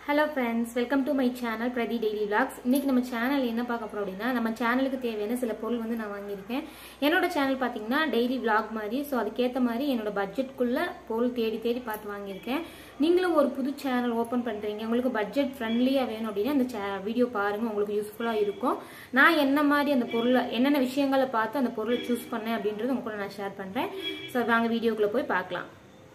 hello friends welcome to my channel Prathi daily vlogs இன்னைக்கு நம்ம channel என்ன பார்க்க போறோம் அப்படின்னா நம்ம சேனலுக்கு தேவையான சில பொருள் வந்து நான் வாங்கியிருக்கேன் என்னோட சேனல் பார்த்தீங்கன்னா டெய்லி vlog மாதிரி ஸோ அதுக்கேற்ற மாதிரி என்னோட பட்ஜெட்குள்ள பொருள் தேடி தேடி பார்த்து வாங்கியிருக்கேன் நீங்களும் ஒரு புது சேனல் ஓப்பன் பண்ணுறீங்க உங்களுக்கு பட்ஜெட் ஃப்ரெண்ட்லியாக வேணும் அப்படின்னா அந்த வீடியோ பாருங்கள் உங்களுக்கு யூஸ்ஃபுல்லாக இருக்கும் நான் என்ன மாதிரி அந்த பொருளை என்னென்ன விஷயங்களை பார்த்து அந்த பொருளை சூஸ் பண்ணேன் அப்படின்றது உங்க கூட நான் ஷேர் பண்ணுறேன் ஸோ வாங்க வீடியோக்குள்ளே போய் பார்க்கலாம்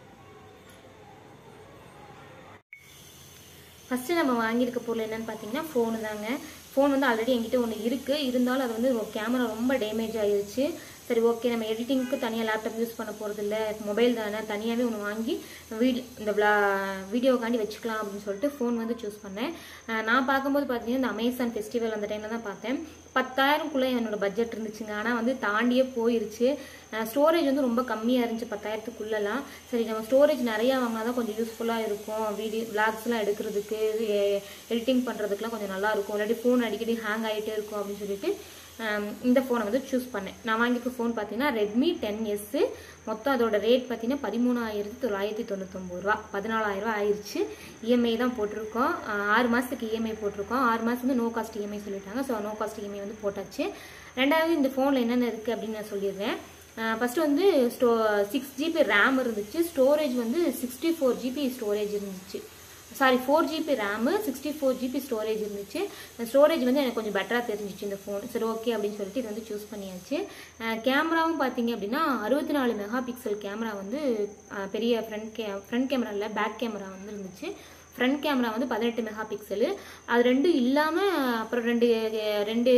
ஃபஸ்ட்டு நம்ம வாங்கியிருக்க பொருள் என்னன்னு பார்த்தீங்கன்னா ஃபோனு தாங்க ஃபோன் வந்து ஆல்ரெடி என்கிட்ட ஒன்று இருக்குது இருந்தாலும் அது வந்து கேமரா ரொம்ப டேமேஜ் ஆயிருச்சு சரி ஓகே நம்ம எடிட்டிங்க்கு தனியாக லேப்டாப் யூஸ் பண்ண போகிறது இல்லை மொபைல் தானே தனியாகவே ஒன்று வாங்கி வீடியோ இந்த விளா வீடியோக்காண்டி வச்சுக்கலாம் அப்படின்னு சொல்லிட்டு ஃபோன் வந்து சூஸ் பண்ணேன் அஹ் நான் பார்க்கும்போது பார்த்தீங்கன்னா இந்த அமேசான் ஃபெஸ்டிவல் அந்த டைமில் தான் பார்த்தேன் பத்தாயிரம்குள்ளே என்னோட பட்ஜெட் இருந்துச்சுங்க ஆனால் வந்து தாண்டியே போயிருச்சு ஸ்டோரேஜ் வந்து ரொம்ப கம்மியாக இருந்துச்சு பத்தாயிரத்துக்குள்ளலாம் சரி நம்ம ஸ்டோரேஜ் நிறையா வாங்கினா தான் கொஞ்சம் யூஸ்ஃபுல்லாக இருக்கும் வீடியோ விளாக்ஸ்லாம் எடுக்கிறதுக்கு எடிட்டிங் பண்ணுறதுக்குலாம் கொஞ்சம் நல்லா இருக்கும் இல்லாட்டி ஃபோன் அடிக்கடி ஹேங் ஆகிட்டே இருக்கும் அப்படின்னு சொல்லிட்டு ஆம், இந்த ஃபோனை வந்து சூஸ் பண்ணேன் நான் வாங்கியிருக்க ஃபோன் பார்த்தீங்கன்னா ரெட்மி டென் எஸ்ஸு மொத்தம் அதோட ரேட் பார்த்தீங்கன்னா பதிமூணாயிரத்தி தொள்ளாயிரத்தி தொண்ணூத்தொம்பது ரூபா பதினாலாயிரம் ரூபா ஆயிடுச்சு இஎம்ஐ தான் போட்டிருக்கோம் ஆஹ் ஆறு மாதத்துக்கு இஎம்ஐ போட்டிருக்கோம் ஆறு மாதம் வந்து நோ காஸ்ட் இஎம்ஐ சொல்லிட்டாங்க ஸோ நோ காஸ்ட் இஎம்ஐ வந்து போட்டாச்சு ரெண்டாவது இந்த ஃபோனில் என்னென்ன இருக்குது அப்படின்னு நான் சொல்லிடுறேன் ஃபஸ்ட்டு வந்து ஸ்டோ சிக்ஸ் ஜிபி ரேம் இருந்துச்சு ஸ்டோரேஜ் வந்து சிக்ஸ்டி ஃபோர் ஜிபி ஸ்டோரேஜ் இருந்துச்சு sorry four GB RAM sixty four GB storage இருந்துச்சு ஸ்டோரேஜ் வந்து எனக்கு கொஞ்சம் பெட்டராக தெரிஞ்சிச்சு இந்த ஃபோன் சரி ஓகே அப்படின்னு சொல்லிட்டு இது வந்து சூஸ் பண்ணியாச்சு கேமராவும் பார்த்தீங்க அப்படின்னா அறுபத்தி நாலு மெகா பிக்சல் கேமரா வந்து அஹ், பெரிய ஃப்ரண்ட் கே ஃப்ரண்ட் கேமரா இல்லை பேக் கேமரா வந்து இருந்துச்சு ஃப்ரண்ட் கேமரா வந்து பதினெட்டு மெகா பிக்சலு அது ரெண்டும் இல்லாமல் அப்புறம் ரெண்டு ரெண்டு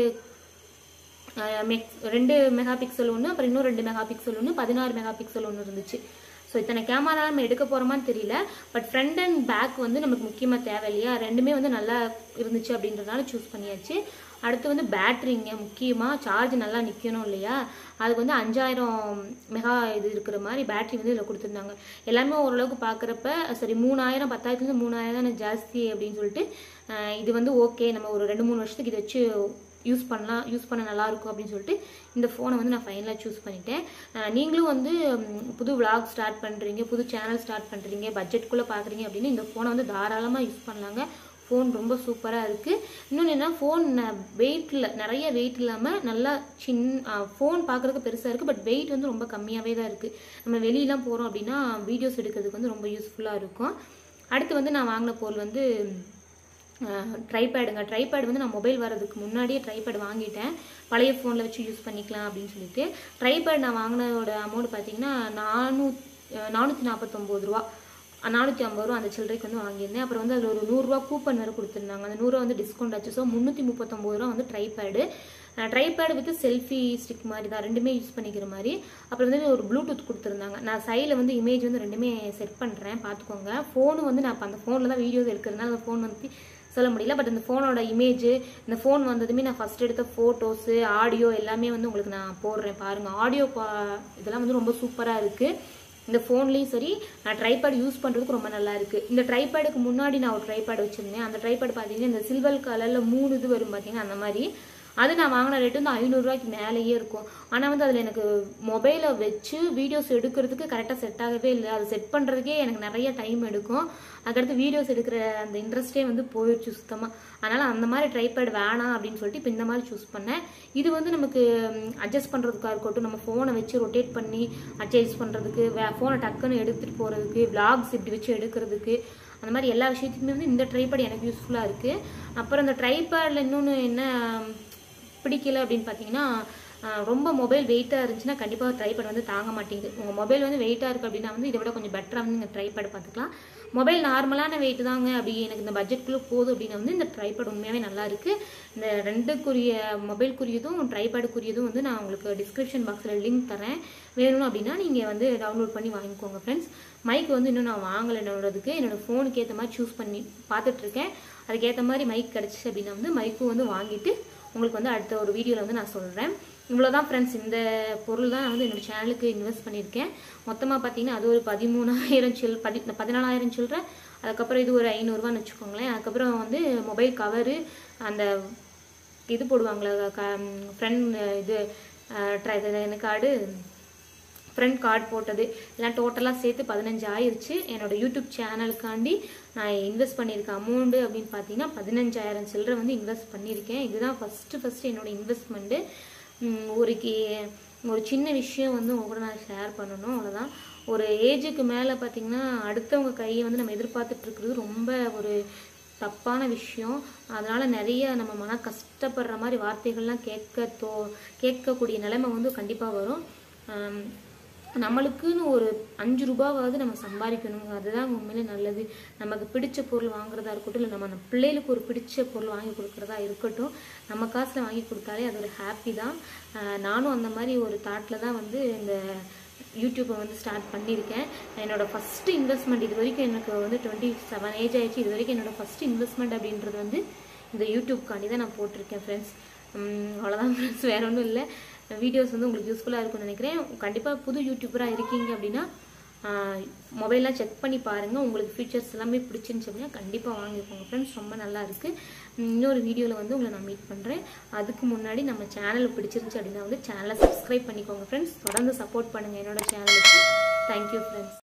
அஹ் மெக் ரெண்டு மெகா பிக்சல் ஒன்று அப்புறம் இன்னும் ரெண்டு மெகா பிக்சல் ஒன்று பதினாறு மெகா பிக்சல் ஒன்று இருந்துச்சு ஸோ இத்தனை கேமரா நம்ம எடுக்க போகிறோமான்னு தெரியல பட் ஃப்ரண்ட் அண்ட் பேக் வந்து நமக்கு முக்கியமாக தேவை இல்லையா ரெண்டுமே வந்து நல்லா இருந்துச்சு அப்படின்றதுனால சூஸ் பண்ணியாச்சு அடுத்து வந்து பேட்ரிங்க முக்கியமாக சார்ஜ் நல்லா நிற்கணும் இல்லையா அதுக்கு வந்து அஞ்சாயிரம் மெகா இது இருக்கிற மாதிரி பேட்டரி வந்து இதில் கொடுத்துருந்தாங்க எல்லாமே ஓரளவுக்கு பார்க்குறப்ப சரி மூணாயிரம் பத்தாயிரத்துலேருந்து மூணாயிரம் தானே ஜாஸ்தி அப்படின்னு சொல்லிட்டு அஹ் இது வந்து ஓகே நம்ம ஒரு ரெண்டு மூணு வருஷத்துக்கு இதை வச்சு யூஸ் பண்ணலாம் யூஸ் பண்ண நல்லா இருக்கும் அப்படின்னு சொல்லிட்டு இந்த ஃபோனை வந்து நான் ஃபைனலாக சூஸ் பண்ணிட்டேன் அஹ் நீங்களும் வந்து ம், புது vlog ஸ்டார்ட் பண்ணுறீங்க புது சேனல் ஸ்டார்ட் பண்ணுறீங்க பட்ஜெட்குள்ளே பார்க்குறீங்க அப்படின்னு இந்த ஃபோனை வந்து தாராளமாக யூஸ் பண்ணலாங்க ஃபோன் ரொம்ப சூப்பராக இருக்குது இன்னொன்று என்ன ஃபோன் வெயிட்டில் நிறைய வெயிட் இல்லாமல் நல்லா சின்ன ஃபோன் பார்க்குறதுக்கு பெருசாக இருக்குது பட் வெயிட் வந்து ரொம்ப கம்மியாகவே தான் இருக்குது நம்ம வெளியெலாம் போகிறோம் அப்படின்னா வீடியோஸ் எடுக்கிறதுக்கு வந்து ரொம்ப யூஸ்ஃபுல்லாக இருக்கும் அடுத்து வந்து நான் வாங்கின பொருள் வந்து ட்ரைபேடுங்க ட்ரைபேட் வந்து நான் மொபைல் வரதுக்கு முன்னாடியே ட்ரைபேட் வாங்கிட்டேன் பழைய ஃபோனில் வச்சு யூஸ் பண்ணிக்கலாம் அப்படின்னு சொல்லிட்டு ட்ரைபேட் நான் வாங்கினதோட அமௌண்ட் பார்த்தீங்கன்னா நானூ நானூற்றி நாற்பத்தொம்போது ரூபா நானூற்றி ஐம்பது ரூபா அந்த சில்லறைக்கு வந்து வாங்கியிருந்தேன் அப்புறம் வந்து அதில் ஒரு நூறுரூவா கூப்பன் வேறு கொடுத்துருந்தாங்க அந்த நூறுரூவா வந்து டிஸ்கவுண்ட் ஆச்சு ஸோ முந்நூற்றி முப்பத்தொம்போது ரூபா வந்து tripod tripod with selfie stick மாதிரி தான் ரெண்டுமே யூஸ் பண்ணிக்கிற மாதிரி அப்புறம் வந்து ஒரு ப்ளூடூத் கொடுத்துருந்தாங்க நான் சைடில் வந்து இமேஜ் வந்து ரெண்டுமே செட் பண்ணுறேன் பார்த்துக்கோங்க ஃபோனு வந்து நான் இப்போ அந்த ஃபோனில் தான் வீடியோஸ் எடுக்கிறதுனால அந்த ஃபோன் வந்து சொல்ல முடியல பட் இந்த ஃபோனோட இமேஜ் இந்த ஃபோன் வந்ததுமே நான் ஃபர்ஸ்ட் எடுத்த ஃபோட்டோஸு ஆடியோ எல்லாமே வந்து உங்களுக்கு நான் போடுறேன் பாருங்கள் ஆடியோ இதெல்லாம் வந்து ரொம்ப சூப்பராக இருக்குது இந்த ஃபோன்லேயும் சரி நான் ட்ரைபேட் யூஸ் பண்ணுறதுக்கு ரொம்ப நல்லா இருக்குது இந்த ட்ரைபேடுக்கு முன்னாடி நான் ஒரு ட்ரைபேட் வச்சுருந்தேன் அந்த ட்ரைபேட் பார்த்தீங்கன்னா இந்த சில்வர் கலரில் மூணு இது வரும் பார்த்தீங்கன்னா அந்த மாதிரி அது நான் வாங்கின ரேட்டு வந்து ஐநூறுரூவாய்க்கு மேலேயே இருக்கும் ஆனால் வந்து அதில் எனக்கு மொபைலை வச்சு வீடியோஸ் எடுக்கிறதுக்கு கரெக்டாக செட் ஆகவே இல்லை அது செட் பண்ணுறதுக்கே எனக்கு நிறைய டைம் எடுக்கும் அதுக்கடுத்து வீடியோஸ் எடுக்கிற அந்த இன்ட்ரெஸ்டே வந்து போயிடுச்சு சுத்தமாக அதனால் அந்த மாதிரி ட்ரைபேட் வேணாம் அப்படின்னு சொல்லிட்டு இப்போ இந்த மாதிரி சூஸ் பண்ணேன் இது வந்து நமக்கு அட்ஜஸ்ட் பண்ணுறதுக்காக இருக்கட்டும் நம்ம ஃபோனை வச்சு ரொட்டேட் பண்ணி அட்ஜஸ்ட் பண்ணுறதுக்கு வே ஃபோனை டக்குன்னு எடுத்துகிட்டு போகிறதுக்கு vlogs இப்படி வச்சு எடுக்கிறதுக்கு அந்த மாதிரி எல்லா விஷயத்துக்குமே வந்து இந்த ட்ரைபேட் எனக்கு யூஸ்ஃபுல்லாக இருக்குது அப்புறம் இந்த ட்ரைபேடில் இன்னொன்று என்ன பிடிக்கல அப்படின்னு பார்த்தீங்கன்னா ஆஹ் ரொம்ப மொபைல் வெயிட்டாக இருந்துச்சுன்னா கண்டிப்பாக ட்ரைபேட் வந்து தாங்க மாட்டேங்குது உங்கள் மொபைல் வந்து வெயிட்டாக இருக்குது அப்படின்னா வந்து இதை விட கொஞ்சம் பெட்டராக வந்து நீங்கள் ட்ரைபேட் பார்த்துக்கலாம் மொபைல் நார்மலான வெயிட் தாங்க அப்படி எனக்கு இந்த பட்ஜெட்குள்ளே போதும் அப்படின்னா வந்து இந்த ட்ரைபேட் உண்மையாகவே நல்லா இருக்குது இந்த ரெண்டுக்குரிய மொபைல்க்குரியதும் ட்ரைபேடுக்குரியதும் வந்து நான் உங்களுக்கு டிஸ்கிரிப்ஷன் பாக்ஸில் லிங்க் தரேன் வேணும் அப்படின்னா நீங்கள் வந்து டவுன்லோட் பண்ணி வாங்கிக்கோங்க ஃப்ரெண்ட்ஸ் மைக் வந்து இன்னும் நான் வாங்கலை என்னோடதுக்கு என்னோட ஃபோனுக்கு ஏற்ற மாதிரி சூஸ் பண்ணி பார்த்துட்ருக்கேன் அதுக்கேற்ற மாதிரி மைக் கிடச்சிச்சு அப்படின்னா வந்து மைக்கும் வந்து வாங்கிட்டு உங்களுக்கு வந்து அடுத்த ஒரு வீடியோவில் வந்து நான் சொல்கிறேன் இவ்வளோதான் ஃப்ரெண்ட்ஸ் இந்த பொருள் தான் நான் வந்து என்னோட சேனலுக்கு இன்வெஸ்ட் பண்ணியிருக்கேன் மொத்தமாக பார்த்தீங்கன்னா அது ஒரு பதிமூணாயிரம் சில் பதி பதினாலாயிரம் சில்லற அதுக்கப்புறம் இது ஒரு ஐநூறுரூவான்னு வச்சுக்கோங்களேன் அதுக்கப்புறம் வந்து மொபைல் கவரு அந்த இது போடுவாங்களே க ஃப்ரெண்ட் இது ட்ரை என்ன கார்டு ஃப்ரண்ட் கார்டு போட்டது எல்லாம் டோட்டலாக சேர்த்து பதினஞ்சு ஆயிருச்சு என்னோட யூடியூப் சேனலுக்காண்டி நான் இன்வெஸ்ட் பண்ணியிருக்க அமௌண்ட்டு அப்படின்னு பார்த்தீங்கன்னா பதினஞ்சாயிரம் சில்லரை வந்து இன்வெஸ்ட் பண்ணியிருக்கேன் இதுதான் ஃபஸ்ட்டு ஃபஸ்ட்டு என்னோட இன்வெஸ்ட்மெண்ட்டு ஒரு கி ஒரு சின்ன விஷயம் வந்து உங்க கூட நான் ஷேர் பண்ணணும் அவ்வளோதான் ஒரு ஏஜுக்கு மேலே பார்த்தீங்கன்னா அடுத்தவங்க கையை வந்து நம்ம எதிர்பார்த்துட்டு இருக்கிறது ரொம்ப ஒரு தப்பான விஷயம் அதனால நிறைய நம்ம மன கஷ்டப்படுற மாதிரி வார்த்தைகள்லாம் கேட்க தோ கேட்கக்கூடிய நிலைமை வந்து கண்டிப்பாக வரும் ஆம், நம்மளுக்குன்னு ஒரு அஞ்சு ரூபாவாவது நம்ம சம்பாதிக்கணுங்க அதுதான் உண்மையிலே நல்லது நமக்கு பிடிச்ச பொருள் வாங்குறதா இருக்கட்டும் இல்லை நம்ம நம்ம பிள்ளைகளுக்கு ஒரு பிடிச்ச பொருள் வாங்கி கொடுக்குறதா இருக்கட்டும் நம்ம காசில் வாங்கி கொடுத்தாலே அது ஒரு ஹாப்பி தான் ஆஹ் நானும் அந்த மாதிரி ஒரு தாட்டில் தான் வந்து இந்த யூடியூப்பை வந்து ஸ்டார்ட் பண்ணியிருக்கேன் என்னோட ஃபஸ்ட்டு இன்வெஸ்ட்மெண்ட் இது வரைக்கும் எனக்கு வந்து டுவெண்ட்டி செவன் ஏஜ் ஆயிடுச்சு இது வரைக்கும் என்னோட ஃபஸ்ட்டு இன்வெஸ்ட்மெண்ட் அப்படின்றது வந்து இந்த யூடியூப்காண்டி தான் நான் போட்டிருக்கேன் ஃப்ரெண்ட்ஸ் அவ்வளோதான் ஃப்ரெண்ட்ஸ் வேற ஒன்றும் இல்லை வீடியோஸ் வந்து உங்களுக்கு யூஸ்ஃபுல்லாக இருக்கும்னு நினைக்கிறேன் கண்டிப்பாக புது யூடியூபராக இருக்கீங்க அப்படின்னா மொபைல்லாம் செக் பண்ணி பாருங்கள் உங்களுக்கு ஃபீச்சர்ஸ் எல்லாமே பிடிச்சிருந்துச்சு அப்படின்னா கண்டிப்பாக வாங்கிக்கோங்க ஃப்ரெண்ட்ஸ் ரொம்ப நல்லா இருக்குது இன்னொரு வீடியோவில் வந்து உங்களை நான் மீட் பண்ணுறேன் அதுக்கு முன்னாடி நம்ம சேனல் பிடிச்சிருந்துச்சு அப்படின்னா வந்து சேனலை சப்ஸ்கிரைப் பண்ணிக்கோங்க ஃப்ரெண்ட்ஸ் தொடர்ந்து சப்போர்ட் பண்ணுங்கள் என்னோட சேனலுக்கு தேங்க்யூ ஃப்ரெண்ட்ஸ்